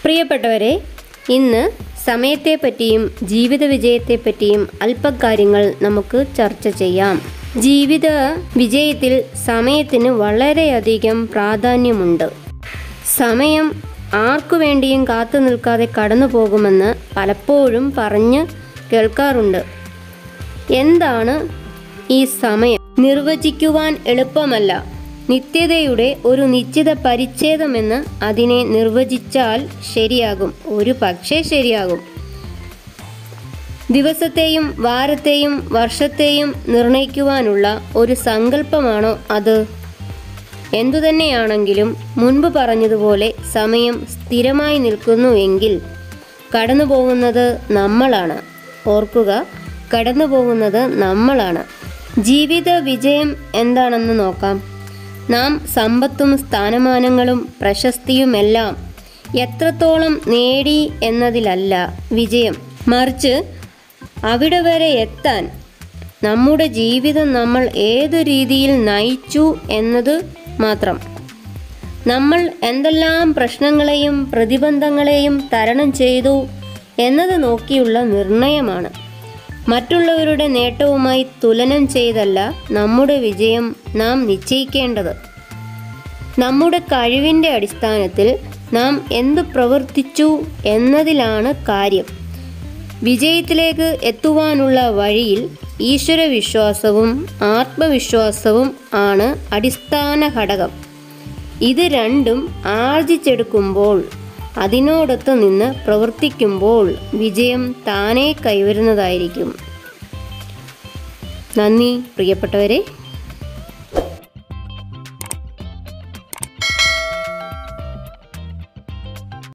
പ്രിയപ്പെട്ടവരെ ഇന്ന് സമയത്തെപ്പറ്റിയും ജീവിത വിജയത്തെപ്പറ്റിയും അല്പകാര്യങ്ങൾ നമുക്ക് ചർച്ച ചെയ്യാം ജീവിത വിജയത്തിൽ സമയത്തിന് വളരെയധികം പ്രാധാന്യമുണ്ട് സമയം ആർക്കു വേണ്ടിയും കാത്തു നിൽക്കാതെ കടന്നു പോകുമെന്ന് പലപ്പോഴും പറഞ്ഞ് കേൾക്കാറുണ്ട് എന്താണ് ഈ സമയം നിർവചിക്കുവാൻ എളുപ്പമല്ല നിത്യതയുടെ ഒരു നിശ്ചിത പരിച്ഛേദമെന്ന് അതിനെ നിർവചിച്ചാൽ ശരിയാകും ഒരു പക്ഷേ ശരിയാകും ദിവസത്തെയും വാരത്തെയും വർഷത്തെയും നിർണയിക്കുവാനുള്ള ഒരു സങ്കല്പമാണോ അത് എന്തുതന്നെയാണെങ്കിലും മുൻപ് പറഞ്ഞതുപോലെ സമയം സ്ഥിരമായി നിൽക്കുന്നു എങ്കിൽ കടന്നു പോകുന്നത് നമ്മളാണ് ഓർക്കുക കടന്നു പോകുന്നത് നമ്മളാണ് ജീവിത വിജയം എന്താണെന്ന് നോക്കാം നാം സമ്പത്തും സ്ഥാനമാനങ്ങളും പ്രശസ്തിയുമെല്ലാം എത്രത്തോളം നേടി എന്നതിലല്ല വിജയം മറിച്ച് അവിടെ വരെ എത്താൻ നമ്മുടെ ജീവിതം നമ്മൾ ഏതു രീതിയിൽ നയിച്ചു എന്നത് മാത്രം നമ്മൾ എന്തെല്ലാം പ്രശ്നങ്ങളെയും പ്രതിബന്ധങ്ങളെയും തരണം ചെയ്തു എന്നത് നോക്കിയുള്ള നിർണയമാണ് മറ്റുള്ളവരുടെ നേട്ടവുമായി തുലനം ചെയ്തല്ല നമ്മുടെ വിജയം നാം നിശ്ചയിക്കേണ്ടത് നമ്മുടെ കഴിവിൻ്റെ അടിസ്ഥാനത്തിൽ നാം എന്തു പ്രവർത്തിച്ചു എന്നതിലാണ് കാര്യം വിജയത്തിലേക്ക് എത്തുവാനുള്ള വഴിയിൽ ഈശ്വരവിശ്വാസവും ആത്മവിശ്വാസവും ആണ് അടിസ്ഥാന ഘടകം ഇത് രണ്ടും ആർജിച്ചെടുക്കുമ്പോൾ അതിനോടൊത്ത് നിന്ന് പ്രവർത്തിക്കുമ്പോൾ വിജയം താനേ കൈവരുന്നതായിരിക്കും നന്ദി പ്രിയപ്പെട്ടവരെ